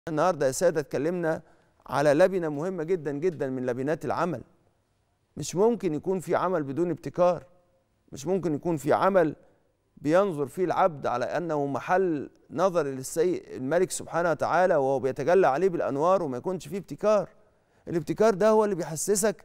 النهارده يا ساده اتكلمنا على لبنه مهمه جدا جدا من لبنات العمل مش ممكن يكون في عمل بدون ابتكار مش ممكن يكون في عمل بينظر فيه العبد على انه محل نظر للسيء الملك سبحانه وتعالى وهو بيتجلى عليه بالانوار وما يكونش فيه ابتكار الابتكار ده هو اللي بيحسسك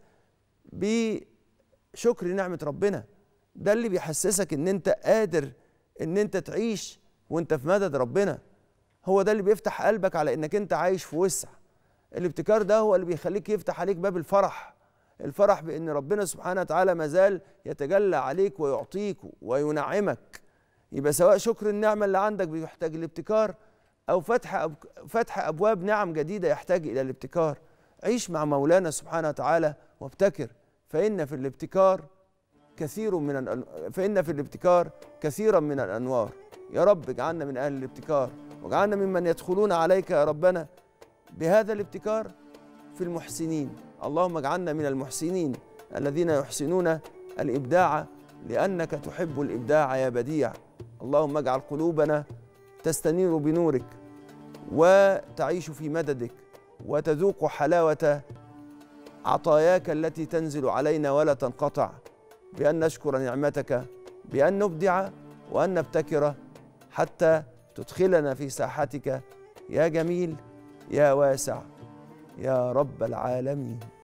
بشكر نعمه ربنا ده اللي بيحسسك ان انت قادر ان انت تعيش وانت في مدد ربنا هو ده اللي بيفتح قلبك على انك انت عايش في وسع الابتكار ده هو اللي بيخليك يفتح عليك باب الفرح الفرح بان ربنا سبحانه وتعالى مازال يتجلى عليك ويعطيك وينعمك يبقى سواء شكر النعمه اللي عندك بيحتاج الابتكار او فتح أب... فتح ابواب نعم جديده يحتاج الى الابتكار عيش مع مولانا سبحانه وتعالى وابتكر فان في الابتكار كثير من الأن... فان في الابتكار كثيرا من الانوار يا رب اجعلنا من اهل الابتكار واجعلنا ممن يدخلون عليك يا ربنا بهذا الابتكار في المحسنين اللهم اجعلنا من المحسنين الذين يحسنون الابداع لانك تحب الابداع يا بديع اللهم اجعل قلوبنا تستنير بنورك وتعيش في مددك وتذوق حلاوه عطاياك التي تنزل علينا ولا تنقطع بان نشكر نعمتك بان نبدع وان نبتكر حتى تدخلنا في ساحتك يا جميل يا واسع يا رب العالمين